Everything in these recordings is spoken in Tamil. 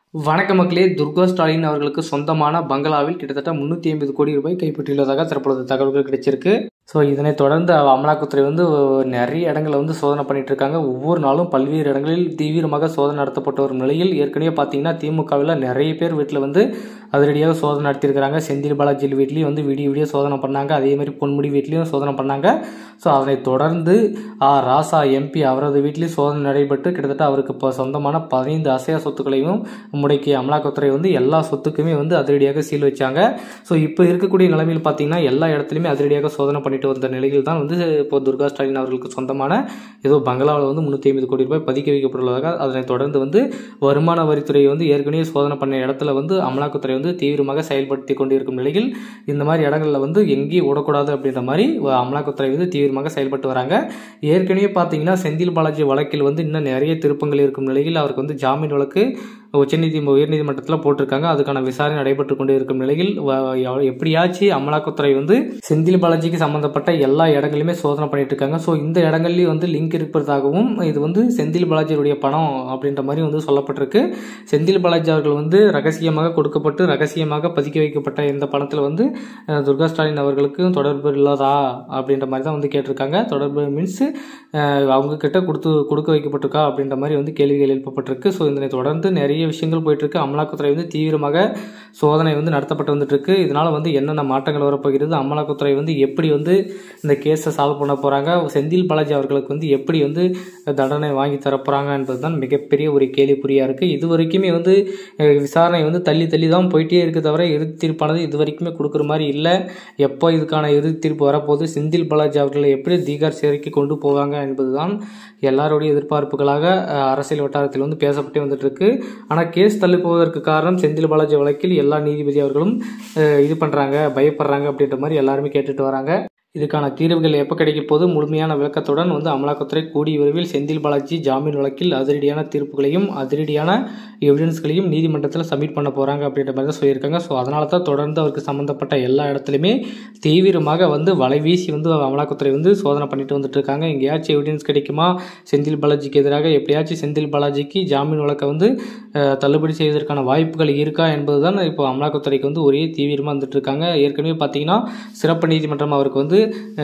வணக்க மக்களே துர்கா ஸ்டாலின் அவர்களுக்கு சொந்தமான பங்களாவில் கிட்டத்தட்ட முந்நூற்றி ஐம்பது கோடி ரூபாய் கைப்பற்றியுள்ளதாக தற்பொழுது தகவல்கள் கிடைச்சிருக்கு ஸோ இதனைத் தொடர்ந்து அமலாக்கத்துறை வந்து நிறைய இடங்களில் வந்து சோதனை பண்ணிட்டு இருக்காங்க ஒவ்வொரு நாளும் பல்வேறு இடங்களில் தீவிரமாக சோதனை நடத்தப்பட்டு வரும் நிலையில் ஏற்கனவே பார்த்தீங்கன்னா திமுகவில் நிறைய பேர் வீட்டில் வந்து அதிரடியாக சோதனை நடத்தியிருக்கிறாங்க செந்தில் பாலாஜி வீட்லேயும் வந்து விடிய விடிய சோதனை பண்ணாங்க அதே மாதிரி பொன்முடி வீட்லேயும் சோதனை பண்ணாங்க ஸோ அதனைத் தொடர்ந்து ஆ ராசா எம்பி அவரது வீட்லேயும் சோதனை நடைபெற்று கிட்டத்தட்ட அவருக்கு இப்போ சொந்தமான பதினைந்து அசையா சொத்துக்களையும் முடக்கிய அமலாக்கத்துறை வந்து எல்லா சொத்துக்குமே வந்து அதிரடியாக சீல் வச்சாங்க ஸோ இப்போ இருக்கக்கூடிய நிலைமையில் பார்த்தீங்கன்னா எல்லா இடத்துலையுமே அதிரடியாக சோதனை பண்ணிட்டு வந்த நிலையில் தான் வந்து இப்போ துர்கா ஸ்டாலின் அவர்களுக்கு சொந்தமான ஏதோ பங்களாவில் வந்து முந்நூற்றி ஐம்பது கோடி ரூபாய் பதுக்கி வைக்கப்பட்டுள்ளதாக அதனைத் தொடர்ந்து வந்து வருமான வரித்துறை வந்து ஏற்கனவே சோதனை பண்ண இடத்துல வந்து அமலாக்கத்துறை வந்து தீவிரமாக செயல்படுத்தி கொண்டிருக்கும் நிலையில் இந்த மாதிரி இடங்களில் வந்து எங்கேயும் விடக்கூடாது அப்படின்ற மாதிரி அமலாக்கத்துறை வந்து தீவிரமாக செயல்பட்டு வராங்க ஏற்கனவே பார்த்தீங்கன்னா செந்தில் பாலாஜி வழக்கில் வந்து இன்னும் நிறைய திருப்பங்கள் இருக்கும் நிலையில் அவருக்கு வந்து ஜாமீன் வழக்கு உச்சநீதி உயர்நீதிமன்றத்தில் போட்டிருக்காங்க அதுக்கான விசாரணை நடைபெற்று கொண்டு இருக்கும் நிலையில் எப்படியாச்சும் அமலாக்கத்துறை வந்து செந்தில் பாலாஜிக்கு சம்பந்தப்பட்ட எல்லா இடங்களிலுமே சோதனை பண்ணிட்டு இருக்காங்க ஸோ இந்த இடங்கள்லையும் வந்து லிங்க் இருப்பதாகவும் இது வந்து செந்தில் பாலாஜியுடைய பணம் அப்படின்ற மாதிரி வந்து சொல்லப்பட்டிருக்கு செந்தில் பாலாஜி அவர்கள் வந்து ரகசியமாக கொடுக்கப்பட்டு ரகசியமாக பதுக்கி வைக்கப்பட்ட இந்த பணத்தில் வந்து துர்கா ஸ்டாலின் அவர்களுக்கு தொடர்பு இல்லாதா அப்படின்ற மாதிரி தான் வந்து கேட்டிருக்காங்க தொடர்பு மீன்ஸ் அவங்க கிட்ட கொடுத்து கொடுக்க வைக்கப்பட்டிருக்கா அப்படின்ற மாதிரி வந்து கேள்விகள் எழுப்பப்பட்டிருக்கு ஸோ இதனை தொடர்ந்து நிறைய விஷயங்கள் போயிட்டு இருக்கு அமலாக்கத்துறை வந்து தீவிரமாக சோதனை வந்து நடத்தப்பட்டு வந்துட்டு இருக்கு இதனால வந்து என்னென்ன மாற்றங்கள் வரப்போகிறது அமலாக்கத்துறை வந்து எப்படி வந்து இந்த கேஸை சால்வ் பண்ண போறாங்க செந்தில் பாலாஜி அவர்களுக்கு வந்து எப்படி வந்து தண்டனை வாங்கி தரப்போறாங்க என்பதுதான் மிகப்பெரிய ஒரு கேள்விக்குறியா இருக்கு இது வரைக்குமே வந்து விசாரணை வந்து தள்ளி தள்ளி தான் போயிட்டே இருக்கு தவிர இறுதி தீர்ப்பானது இது வரைக்குமே கொடுக்குற மாதிரி இல்லை எப்போ இதுக்கான இறுதி தீர்ப்பு வரப்போது செந்தில் பாலாஜி அவர்களை எப்படி தீகார் சிறைக்கு கொண்டு போவாங்க என்பதுதான் எல்லாருடைய எதிர்பார்ப்புகளாக அரசியல் வட்டாரத்தில் வந்து பேசப்பட்டு வந்துட்டு இருக்கு ஆனால் கேஸ் தள்ளி போவதற்கு காரணம் செந்தில் பாலாஜி வழக்கில் எல்லா நீதிபதி அவர்களும் இது பண்ணுறாங்க பயப்படுறாங்க அப்படின்ற மாதிரி எல்லாருமே கேட்டுட்டு வராங்க இதுக்கான தீர்வுகள் எப்போ கிடைக்க போது முழுமையான விளக்கத்துடன் வந்து அமலாக்கத்துறை கூடிய விரைவில் செந்தில் பாலாஜி ஜாமீன் வழக்கில் அதிரடியான தீர்ப்புகளையும் அதிரடியான எவிடன்ஸ்களையும் நீதிமன்றத்தில் சப்மிட் பண்ண போகிறாங்க அப்படின்ற மாதிரி தான் சொல்லியிருக்காங்க ஸோ அதனால தான் தொடர்ந்து அவருக்கு சம்மந்தப்பட்ட எல்லா இடத்துலையுமே தீவிரமாக வந்து வலை வீசி வந்து அமலாக்கத்துறை வந்து சோதனை பண்ணிட்டு வந்துட்டு இருக்காங்க எங்கேயாச்சும் எவிடன்ஸ் கிடைக்குமா செந்தில் பாலாஜிக்கு எதிராக எப்படியாச்சும் செந்தில் பாலாஜிக்கு ஜாமீன் வழக்கை வந்து தள்ளுபடி செய்வதற்கான வாய்ப்புகள் இருக்கா என்பது தான் இப்போ அமலாக்கத்துறைக்கு வந்து ஒரே தீவிரமாக வந்துட்டு இருக்காங்க ஏற்கனவே பார்த்தீங்கன்னா சிறப்பு நீதிமன்றம் அவருக்கு வந்து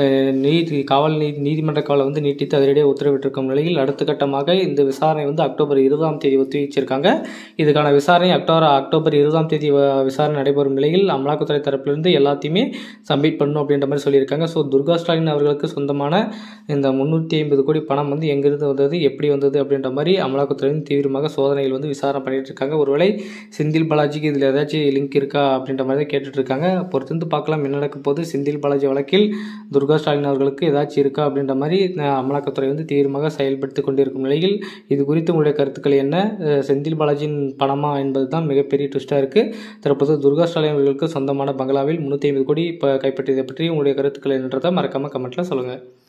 நீதி காவல் நீதி நீதிமன்ற காவலை வந்து நீட்டித்து அதிரடியாக உத்தரவிட்டிருக்கும் நிலையில் அடுத்த கட்டமாக இந்த விசாரணை வந்து அக்டோபர் இருபதாம் தேதி ஒத்தி வச்சிருக்காங்க இதுக்கான விசாரணை அக்டோபர் அக்டோபர் இருபதாம் தேதி விசாரணை நடைபெறும் நிலையில் அமலாக்கத்துறை தரப்பிலிருந்து எல்லாத்தையுமே சப்மிட் பண்ணணும் அப்படின்ற மாதிரி சொல்லியிருக்காங்க ஸோ துர்கா ஸ்டாலின் அவர்களுக்கு சொந்தமான இந்த முந்நூற்றி ஐம்பது கோடி பணம் வந்து எங்கிருந்து வந்தது எப்படி வந்தது அப்படின்ற மாதிரி அமலாக்கத்துறை தீவிரமாக சோதனைகள் வந்து விசாரணை பண்ணிட்டு இருக்காங்க ஒருவேளை செந்தில் பாலாஜிக்கு இதில் ஏதாச்சும் லிங்க் இருக்கா அப்படின்ற மாதிரி தான் கேட்டுட்டு இருக்காங்க பொறுத்திருந்து பார்க்கலாம் என்ன நடக்க போது செந்தில் பாலாஜி வழக்கில் துர்கா ஸ்டாலின் அவர்களுக்கு ஏதாச்சும் இருக்கா அப்படின்ற மாதிரி அமலாக்கத்துறை வந்து தீவிரமாக செயல்படுத்தி கொண்டிருக்கும் நிலையில் இது குறித்து உங்களுடைய கருத்துக்கள் என்ன செந்தில் பாலாஜியின் பணமா என்பது தான் மிகப்பெரிய ட்விஸ்டாக இருக்குது தற்போது துர்கா ஸ்டாலின் அவர்களுக்கு சொந்தமான பங்களாவில் முந்நூற்றி ஐம்பது கோடி இப்போ கைப்பற்றியதை பற்றி உங்களுடைய கருத்துக்கள் என்னன்றதை மறக்காமல் கமெண்ட்டில் சொல்லுங்கள்